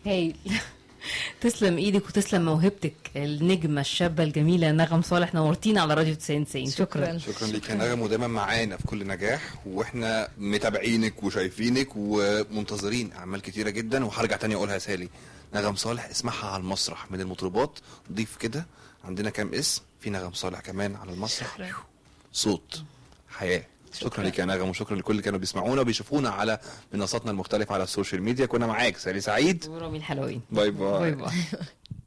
هايل تسلم ايدك وتسلم موهبتك النجمه الشابه الجميله نغم صالح نورتينا على راديو 90 90 شكرا شكرا ليك يا نغم ودايما معانا في كل نجاح واحنا متابعينك وشايفينك ومنتظرين اعمال كتيره جدا وهرجع تاني اقولها يا سالي نغم صالح اسمعها على المسرح من المطربات ضيف كده عندنا كام اسم في نغم صالح كمان على المسرح صوت حياه شكرا لك يا نغم وشكرا لكل اللي كانوا بيسمعونا وبيشوفونا على منصاتنا المختلفه على السوشيال ميديا كنا معاك سالي سعيد ورامي الحلوين باي باي باي باي